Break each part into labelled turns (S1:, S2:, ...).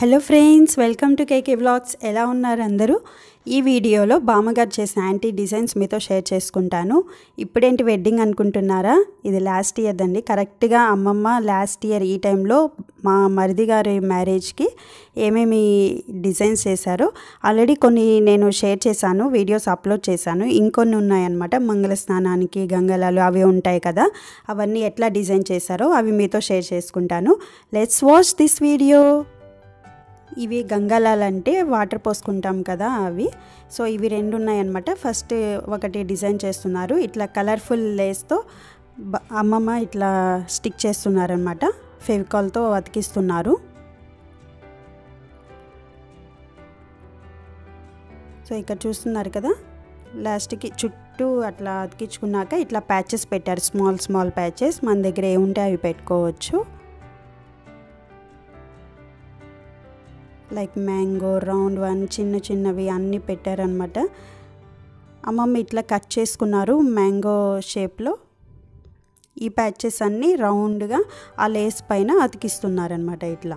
S1: hello friends welcome to KK vlogs ఎలా ఉన్నారు అందరూ ఈ వీడియోలో బామ్మగారు చేసిన యాంటీ డిజైన్స్ మీతో షేర్ చేసుకుంటాను ఇప్పుడేంటి వెడ్డింగ్ అనుకుంటున్నారా ఇది లాస్ట్ ఇయర్ దండి కరెక్ట్గా అమ్మమ్మ లాస్ట్ ఇయర్ ఈ టైంలో మా మరిది గారి మ్యారేజ్కి ఏమేమి డిజైన్స్ చేశారో ఆల్రెడీ కొన్ని నేను షేర్ చేశాను వీడియోస్ అప్లోడ్ చేశాను ఇంకొన్ని ఉన్నాయన్నమాట మంగళ స్నానానికి గంగలాలు అవి ఉంటాయి కదా అవన్నీ ఎట్లా డిజైన్ చేశారో అవి మీతో షేర్ చేసుకుంటాను లెట్స్ వాచ్ దిస్ వీడియో ఇవి గంగాలాలు అంటే వాటర్ పోసుకుంటాం కదా అవి సో ఇవి రెండు ఉన్నాయన్నమాట ఫస్ట్ ఒకటి డిజైన్ చేస్తున్నారు ఇట్లా కలర్ఫుల్ లేస్తో బ- అమ్మమ్మ ఇట్లా స్టిక్ చేస్తున్నారనమాట ఫెవికాల్తో అతికిస్తున్నారు సో ఇక్కడ చూస్తున్నారు కదా లాస్ట్కి చుట్టూ అట్లా అతికించుకున్నాక ఇట్లా ప్యాచెస్ పెట్టారు స్మాల్ స్మాల్ ప్యాచెస్ మన దగ్గర ఏముంటే అవి పెట్టుకోవచ్చు లైక్ మ్యాంగో రౌండ్ వన్ చిన్న చిన్నవి అన్నీ పెట్టారనమాట అమ్మమ్మ ఇట్లా కట్ చేసుకున్నారు మ్యాంగో షేప్లో ఈ ప్యాచెస్ అన్నీ రౌండ్గా ఆ లేస్ పైన అతికిస్తున్నారనమాట ఇట్లా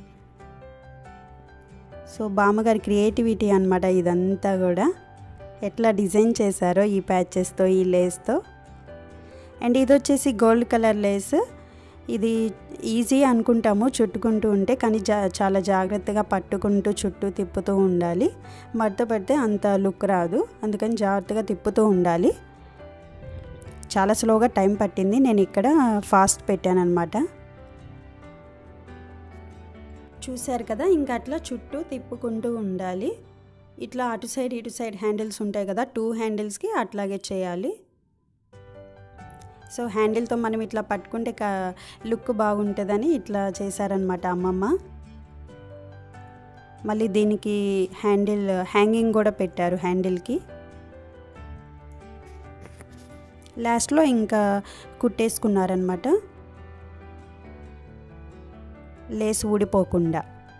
S1: సో బామ్మగారి క్రియేటివిటీ అనమాట ఇదంతా కూడా ఎట్లా డిజైన్ చేశారో ఈ ప్యాచెస్తో ఈ లేస్తో అండ్ ఇది వచ్చేసి గోల్డ్ కలర్ లేస్ ఇది ఈజీ అనుకుంటాము చుట్టుకుంటూ ఉంటే కానీ జా చాలా జాగ్రత్తగా పట్టుకుంటూ చుట్టూ తిప్పుతూ ఉండాలి మడత పడితే అంత లుక్ రాదు అందుకని జాగ్రత్తగా తిప్పుతూ ఉండాలి చాలా స్లోగా టైం పట్టింది నేను ఇక్కడ ఫాస్ట్ పెట్టాను అనమాట చూశారు కదా ఇంకా అట్లా చుట్టూ తిప్పుకుంటూ ఉండాలి ఇట్లా అటు సైడ్ ఇటు సైడ్ హ్యాండిల్స్ ఉంటాయి కదా టూ హ్యాండిల్స్కి అట్లాగే చేయాలి సో హ్యాండిల్తో మనం ఇట్లా పట్టుకుంటే లుక్ బాగుంటుందని ఇట్లా చేశారనమాట అమ్మమ్మ మళ్ళీ దీనికి హ్యాండిల్ హ్యాంగింగ్ కూడా పెట్టారు హ్యాండిల్కి లాస్ట్లో ఇంకా కుట్టేసుకున్నారనమాట లేస్ ఊడిపోకుండా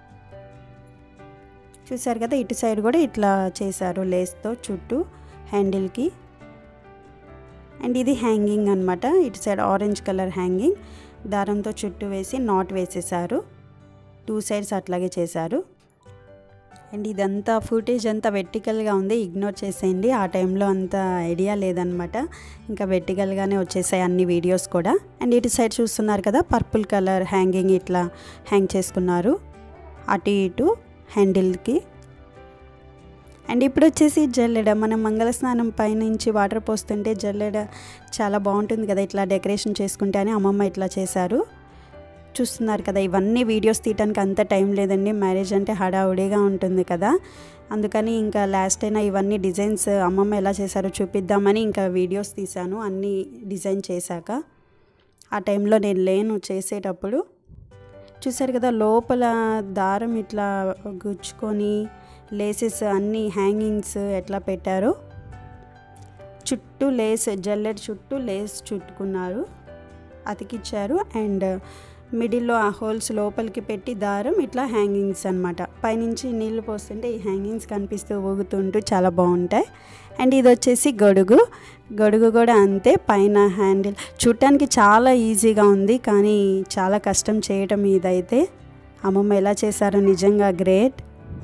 S1: చూసారు కదా ఇటు సైడ్ కూడా ఇట్లా చేశారు లేస్తో చుట్టూ హ్యాండిల్కి అండ్ ఇది హ్యాంగింగ్ అనమాట ఇటు సైడ్ ఆరెంజ్ కలర్ హ్యాంగింగ్ దారంతో చుట్టూ వేసి నాట్ వేసేసారు టూ సైడ్స్ అట్లాగే చేశారు అండ్ ఇదంతా ఫుటేజ్ అంతా వెర్టికల్గా ఉంది ఇగ్నోర్ చేసేయండి ఆ టైంలో అంత ఐడియా లేదనమాట ఇంకా వెర్టికల్గానే వచ్చేసాయి అన్ని వీడియోస్ కూడా అండ్ ఇటు సైడ్ చూస్తున్నారు కదా పర్పుల్ కలర్ హ్యాంగింగ్ ఇట్లా హ్యాంగ్ చేసుకున్నారు అటు ఇటు హ్యాండిల్కి అండ్ ఇప్పుడు వచ్చేసి జల్లెడ మనం మంగళ స్నానం పైనుంచి వాటర్ పోస్తుంటే జల్లెడ చాలా బాగుంటుంది కదా ఇట్లా డెకరేషన్ చేసుకుంటే అని అమ్మమ్మ ఇట్లా చేశారు చూస్తున్నారు కదా ఇవన్నీ వీడియోస్ తీయడానికి అంత టైం లేదండి మ్యారేజ్ అంటే హడావుడిగా ఉంటుంది కదా అందుకని ఇంకా లాస్ట్ అయినా ఇవన్నీ డిజైన్స్ అమ్మమ్మ ఎలా చేశారో చూపిద్దామని ఇంకా వీడియోస్ తీశాను అన్నీ డిజైన్ చేశాక ఆ టైంలో నేను లేను చేసేటప్పుడు చూసారు కదా లోపల దారం ఇట్లా గుచ్చుకొని లేసెస్ అన్ని హ్యాంగింగ్స్ ఎట్లా పెట్టారో చుట్టూ లేస్ జల్లెడ్ చుట్టూ లేస్ చుట్టుకున్నారు అతికిచ్చారు అండ్ మిడిల్లో ఆ హోల్స్ లోపలికి పెట్టి దారం ఇట్లా హ్యాంగింగ్స్ అనమాట పైనుంచి నీళ్లు పోస్తుంటే ఈ హ్యాంగింగ్స్ కనిపిస్తూ ఊగుతుంటూ చాలా బాగుంటాయి అండ్ ఇది వచ్చేసి గొడుగు గొడుగు కూడా అంతే పైన హ్యాండిల్ చూడటానికి చాలా ఈజీగా ఉంది కానీ చాలా కష్టం చేయటం ఇదైతే అమ్మమ్మ ఎలా చేశారో నిజంగా గ్రేట్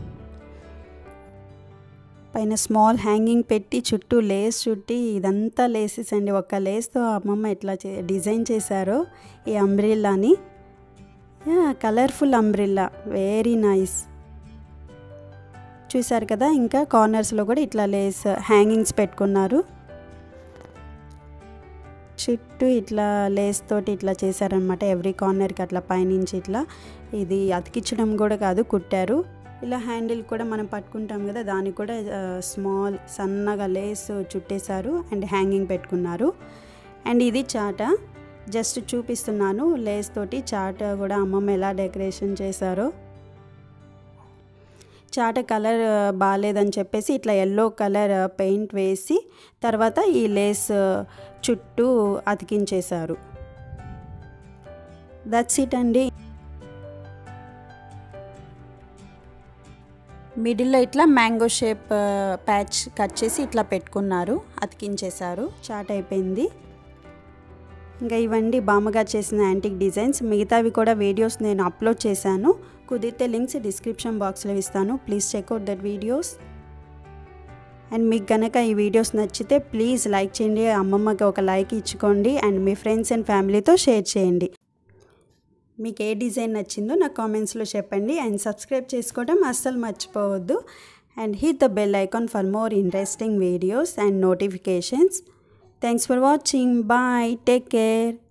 S1: పైన స్మాల్ హ్యాంగింగ్ పెట్టి చుట్టూ లేస్ చుట్టి ఇదంతా లేసెస్ అండి ఒక లేస్తో అమ్మమ్మ ఎట్లా చే డిజైన్ చేశారో ఈ అంబ్రిల్లాని కలర్ఫుల్ అంబ్రిల్లా వెరీ నైస్ చూసారు కదా ఇంకా కార్నర్స్లో కూడా ఇట్లా లేస్ హ్యాంగింగ్స్ పెట్టుకున్నారు చుట్టూ ఇట్లా లేస్ తోటి ఇట్లా చేశారనమాట ఎవ్రీ కార్నర్కి అట్లా పైనుంచి ఇట్లా ఇది అతికించడం కూడా కాదు కుట్టారు ఇలా హ్యాండిల్ కూడా మనం పట్టుకుంటాం కదా దానికి కూడా స్మాల్ సన్నగా లేస్ చుట్టేశారు అండ్ హ్యాంగింగ్ పెట్టుకున్నారు అండ్ ఇది చాట జస్ట్ చూపిస్తున్నాను లేస్ తోటి చాట కూడా అమ్మమ్మ ఎలా డెకరేషన్ చేశారో చాట కలర్ బాగాలేదని చెప్పేసి ఇట్లా ఎల్లో కలర్ పెయింట్ వేసి తర్వాత ఈ లేస్ చుట్టూ అతికించేశారు దట్స్ ఇట్ అండి మిడిల్లో ఇట్లా మ్యాంగో షేప్ ప్యాచ్ కట్ చేసి ఇట్లా పెట్టుకున్నారు అతికించేశారు చాట్ అయిపోయింది ఇంకా ఇవండి బామ్మగా చేసిన యాంటిక్ డిజైన్స్ మిగతావి కూడా వీడియోస్ నేను అప్లోడ్ చేశాను కుదిరితే లింక్స్ డిస్క్రిప్షన్ బాక్స్లో ఇస్తాను please check out that videos and మీకు కనుక ఈ వీడియోస్ నచ్చితే ప్లీజ్ లైక్ చేయండి అమ్మమ్మకి ఒక లైక్ ఇచ్చుకోండి అండ్ మీ ఫ్రెండ్స్ అండ్ ఫ్యామిలీతో షేర్ చేయండి మీకు ఏ డిజైన్ నచ్చిందో నా కామెంట్స్లో చెప్పండి అండ్ సబ్స్క్రైబ్ చేసుకోవడం అస్సలు మర్చిపోవద్దు and hit the bell icon for more interesting videos and notifications thanks for watching bye take care